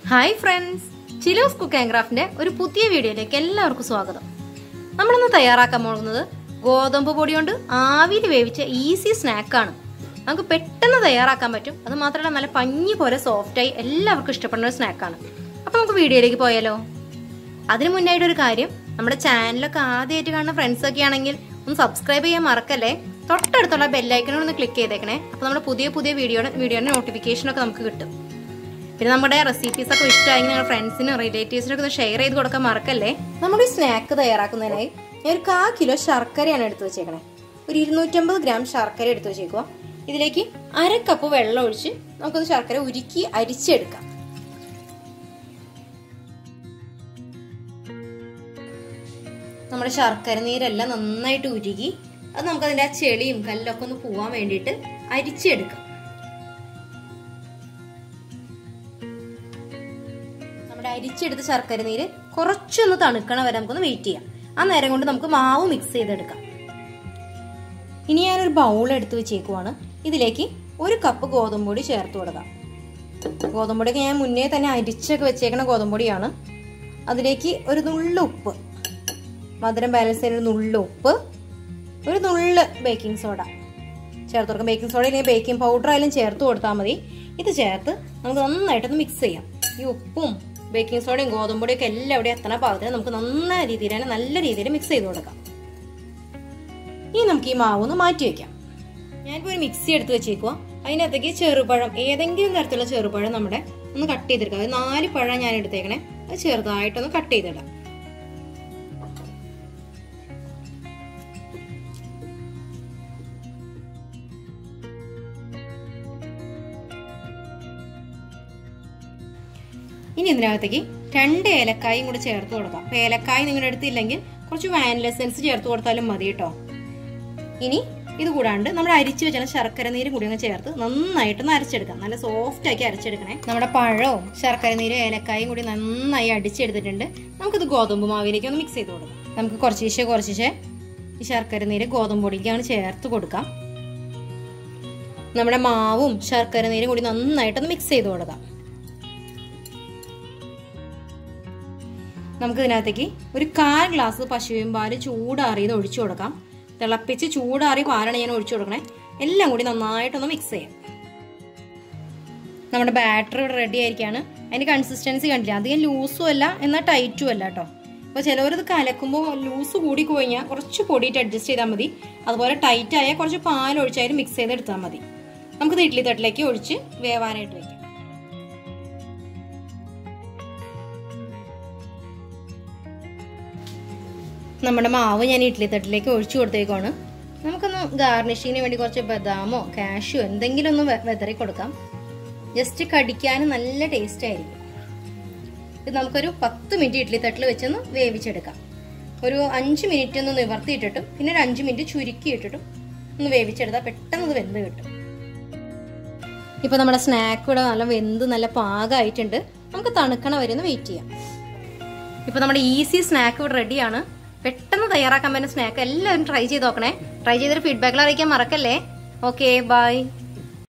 hi friends Chilos cook and ക്രാഫ്റ്റിന്റെ ഒരു പുതിയ വീഡിയോയിലേക്ക് എല്ലാവർക്കും സ്വാഗതം നമ്മളിന്ന് തയ്യാറാക്കാൻ പോകുന്നത് ഗോതമ്പ് പൊടി കൊണ്ട് ആവിയിൽ വേവിച്ച ഈസി സ്നാക്കാണ് നമുക്ക് പെട്ടെന്ന് തയ്യാറാക്കാൻ പറ്റും അത് മാത്രമല്ല നല്ല പഞ്ഞി പോലെ സോഫ്റ്റായി എല്ലാവർക്കും ഇഷ്ടപ്പെടുന്ന ഒരു സ്നാക്കാണ് അപ്പോൾ നമുക്ക് വീഡിയോയിലേക്ക് പോയാലോ അതിന് മുന്നായിട്ട് ഒരു കാര്യം നമ്മുടെ ചാനലൊക്കെ ആദ്യമായിട്ട് കാണുന്ന ഫ്രണ്ട്സ് ഒക്കെ ആണെങ്കിൽ ഒന്ന് സബ്സ്ക്രൈബ് ചെയ്യാൻ മറക്കല്ലേ തൊട്ടടുത്തുള്ള ബെല്ലൈക്കണോട് ഒന്ന് ക്ലിക്ക് ചെയ്തേക്കണേ അപ്പോൾ നമ്മുടെ പുതിയ പുതിയ വീഡിയോയുടെ വീഡിയോയുടെ നോട്ടിഫിക്കേഷനൊക്കെ നമുക്ക് കിട്ടും പിന്നെ നമ്മുടെ റെസിപ്പീസ് ഒക്കെ ഇഷ്ടമായി നിങ്ങളുടെ ഫ്രണ്ട്സിനും റിലേറ്റീവ്സിനും ഒക്കെ ഷെയർ ചെയ്ത് കൊടുക്കാൻ മറക്കല്ലേ നമ്മുടെ ഈ സ്നാക്ക് തയ്യാറാക്കുന്നതിനായി ഞാൻ ഒരു കാ കിലോ ശർക്കരയാണ് എടുത്തു വെച്ചേക്കണേ ഒരു ഇരുന്നൂറ്റമ്പത് ഗ്രാം ശർക്കര എടുത്തു വെച്ചേക്കുക ഇതിലേക്ക് അര കപ്പ് വെള്ളം ഒഴിച്ച് നമുക്കത് ശർക്കര ഉരുക്കി അരിച്ചെടുക്കാം നമ്മുടെ ശർക്കര നീരെല്ലാം നന്നായിട്ട് ഉരുകി അത് നമുക്കതിൻ്റെ ആ ചെളിയും കല്ലൊക്കെ ഒന്ന് പോവാൻ വേണ്ടിയിട്ട് അരിച്ചെടുക്കാം നമ്മുടെ അരിച്ചെടുത്ത ശർക്കര നീര് കുറച്ചൊന്ന് തണുക്കണ വരെ നമുക്കൊന്ന് വെയിറ്റ് ചെയ്യാം ആ നേരം കൊണ്ട് നമുക്ക് മാവ് മിക്സ് ചെയ്തെടുക്കാം ഇനി ഞാനൊരു ബൗൾ എടുത്ത് വെച്ചേക്കുവാണ് ഇതിലേക്ക് ഒരു കപ്പ് ഗോതമ്പ് പൊടി ചേർത്ത് കൊടുക്കാം ഗോതമ്പ് പൊടിയൊക്കെ ഞാൻ മുന്നേ തന്നെ അരിച്ചൊക്കെ വെച്ചേക്കണ ഗോതമ്പ് പൊടിയാണ് അതിലേക്ക് ഒരു നുള്ളു ഉപ്പ് മധുരം ബാലൻസ് ചെയ്യുന്ന ഒരു നുള്ളു ഉപ്പ് ഒരു നുള്ള് ബേക്കിംഗ് സോഡ ചേർത്ത് കൊടുക്കാം ബേക്കിംഗ് സോഡ ഇല്ലെങ്കിൽ ബേക്കിംഗ് പൗഡർ ആയാലും ചേർത്ത് കൊടുത്താൽ മതി ഇത് ചേർത്ത് നമുക്ക് നന്നായിട്ടൊന്ന് മിക്സ് ചെയ്യാം ഈ ഉപ്പും ബേക്കിംഗ് സോഡയും ഗോതമ്പൊടിയും ഒക്കെ എല്ലാം ഇവിടെ എത്തണ പാകത്തിന് നമുക്ക് നന്നായ രീതിയിൽ തന്നെ നല്ല രീതിയിൽ മിക്സ് ചെയ്ത് കൊടുക്കാം ഇനി നമുക്ക് ഈ മാവ് ഒന്ന് മാറ്റി വെക്കാം ഞാനിപ്പോൾ ഒരു മിക്സി എടുത്ത് വെച്ചേക്കുക അതിനകത്തേക്ക് ചെറുപഴം ഏതെങ്കിലും തരത്തിലുള്ള ചെറുപഴം നമ്മുടെ ഒന്ന് കട്ട് ചെയ്തെടുക്കാം അത് നാല് പഴം ഞാൻ എടുത്തേക്കണേ അത് ചെറുതായിട്ടൊന്ന് കട്ട് ചെയ്തിടാം ഇനി ഇതിനകത്തേക്ക് രണ്ട് ഏലക്കായും കൂടി ചേർത്ത് കൊടുക്കാം അപ്പൊ ഏലക്കായ നിങ്ങളുടെ അടുത്തില്ലെങ്കിൽ കുറച്ച് വാനില എസൻസ് ചേർത്ത് കൊടുത്താലും മതി കേട്ടോ ഇനി ഇത് കൂടാണ്ട് നമ്മൾ അരിച്ചു വെച്ചാൽ ശർക്കര നീരും കൂടി ഒന്ന് ചേർത്ത് നന്നായിട്ടൊന്ന് അരച്ചെടുക്കാം നല്ല സോഫ്റ്റ് ആക്കി അരച്ചെടുക്കണേ നമ്മുടെ പഴവും ശർക്കര നീരും ഏലക്കായും കൂടി നന്നായി അടിച്ചെടുത്തിട്ടുണ്ട് നമുക്കിത് ഗോതമ്പ് മാവിലേക്ക് ഒന്ന് മിക്സ് ചെയ്ത് കൊടുക്കാം നമുക്ക് കുറച്ചീശെ കുറച്ചീശെ ഈ ശർക്കര നീര് ഗോതമ്പ് പൊടിക്കാണ് ചേർത്ത് കൊടുക്കാം നമ്മുടെ മാവും ശർക്കര നീരും കൂടി നന്നായിട്ടൊന്ന് മിക്സ് ചെയ്ത് കൊടുക്കാം നമുക്ക് ഇതിനകത്തേക്ക് ഒരു കാൽ ഗ്ലാസ് പശുവിൻ പാല് ചൂടാറിയത് ഒഴിച്ചു കൊടുക്കാം തിളപ്പിച്ച് ചൂടാറി പാലാണ് ഞാൻ ഒഴിച്ചു കൊടുക്കണേ എല്ലാം കൂടി നന്നായിട്ടൊന്ന് മിക്സ് ചെയ്യാം നമ്മുടെ ബാറ്റർ ഇവിടെ റെഡി ആയിരിക്കാണ് അതിന്റെ കൺസിസ്റ്റൻസി കണ്ടില്ല അധികം ലൂസും അല്ല എന്നാൽ ടൈറ്റും അല്ല കേട്ടോ അപ്പോൾ ചിലവരത് കലക്കുമ്പോൾ ലൂസ് കൂടി കഴിഞ്ഞാൽ കുറച്ച് പൊടിയിട്ട് അഡ്ജസ്റ്റ് ചെയ്താൽ മതി അതുപോലെ ടൈറ്റ് ആയാൽ കുറച്ച് പാൽ ഒഴിച്ചായാലും മിക്സ് ചെയ്തെടുത്താൽ മതി നമുക്കിത് ഇഡ്ഡലി തട്ടിലേക്ക് ഒഴിച്ച് വേവാനായിട്ട് വയ്ക്കാം നമ്മുടെ മാവ് ഞാൻ ഇഡ്ഡലി തട്ടിലേക്ക് ഒഴിച്ചു കൊടുത്തേക്കാണ് നമുക്കൊന്ന് ഗാർണിഷിങ്ങിന് വേണ്ടി കുറച്ച് ബദാമോ കാഷ്യോ എന്തെങ്കിലും ഒന്ന് വെതറി കൊടുക്കാം ജസ്റ്റ് കടിക്കാൻ നല്ല ടേസ്റ്റ് ആയിരിക്കും ഇത് നമുക്കൊരു പത്ത് മിനിറ്റ് ഇഡ്ഡലി തട്ടിൽ വെച്ചൊന്ന് വേവിച്ചെടുക്കാം ഒരു അഞ്ച് മിനിറ്റ് ഒന്ന് നിവർത്തിയിട്ടിട്ടും പിന്നെ ഒരു അഞ്ച് മിനിറ്റ് ചുരുക്കി ഇട്ടിട്ടും ഒന്ന് വേവിച്ചെടുത്താൽ പെട്ടെന്ന് ഇത് വെന്ത് കിട്ടും ഇപ്പൊ നമ്മുടെ സ്നാക്ക് ഇവിടെ നല്ല വെന്ത് നല്ല പാകമായിട്ടുണ്ട് നമുക്ക് തണുക്കണ വരെ ഒന്ന് വെയിറ്റ് ചെയ്യാം ഇപ്പൊ നമ്മുടെ ഈസി സ്നാക്ക് ഇവിടെ റെഡിയാണ് പെട്ടെന്ന് തയ്യാറാക്കാൻ പറ്റുന്ന സ്നാക്ക് എല്ലാവരും ട്രൈ ചെയ്ത് നോക്കണേ ട്രൈ ചെയ്തൊരു ഫീഡ്ബാക്കിൽ അറിയിക്കാൻ മറക്കല്ലേ ഓക്കെ ബൈ